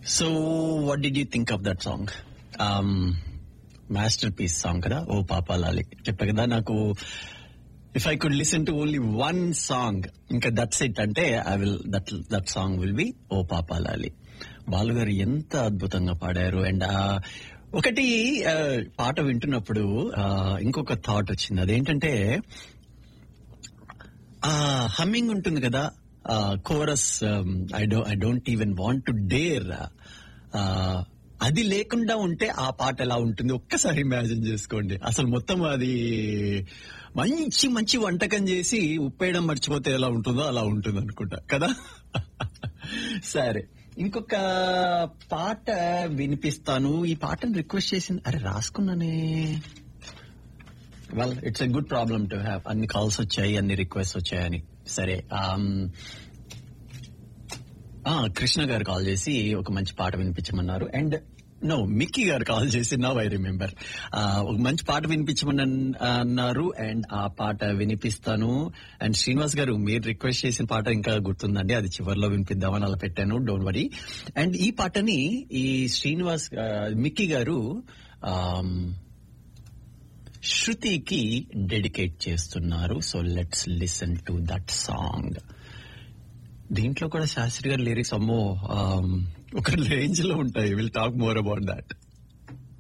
so what did you think of that song masterpiece song కదా ఓ పాపాలాలి చెప్పా కదా నాకు if I could listen to only one song ఇంకా that's it అంటే I will that that song will be O Papalali Balu గారు ఎంత అద్భుతంగా పాడారు అండ్ ఒకటి ఆ, పాట వింటున్నప్పుడు ఆ, ఇంకొక థాట్ వచ్చింది అదేంటంటే ఆ హమ్మింగ్ ఉంటుంది కదా chorus I do I don't even want to dare అది లేకుండా ఉంటే ఆ పాట ఎలా ఉంటుంది ఒక్కసారి ఇమాజిన్ చేసుకోండి అసలు మొత్తం అది మంచి మంచి వంటకం చేసి ఉప్పేయడం మర్చిపోతే ఎలా ఉంటుందో అలా ఉంటుంది అనుకుంటా కదా సరే ఇంకొక పాట వినిపిస్తాను ఈ పాటను రిక్వెస్ట్ చేసింది అరే రాసుకున్నానే well it's a good problem to have అన్ని కాల్స్ వచ్చాయి అన్ని రిక్వెస్ట్ వచ్చాయని సరే um, ఆ, కృష్ణ గారు కాల్ చేసి ఒక మంచి పాట వినిపించమన్నారు అండ్ నో మిక్కీ గారు కాల్ చేసి నవ్ ఐ రిమెంబర్ ఒక మంచి పాట వినిపించమని అన్- అన్నారు అండ్ ఆ పాట వినిపిస్తాను అండ్ శ్రీనివాస్ గారు మీరు రిక్వెస్ట్ చేసిన పాట ఇంకా గుర్తుందండి అది చివరిలో వినిపిద్దామని అలా పెట్టాను డోంట్ వరీ అండ్ ఈ పాటని ఈ శ్రీనివాస్ ఆ, మిక్కీ గారు ఆమ్, శృతికి డెడికేట్ చేస్తున్నారు so let's listen to that song దీంట్లో కూడా శాస్త్రి గారి లిరిక్స్ అమ్మో ఆమ్, ఒక రేంజ్ లో ఉంటాయి will talk more about that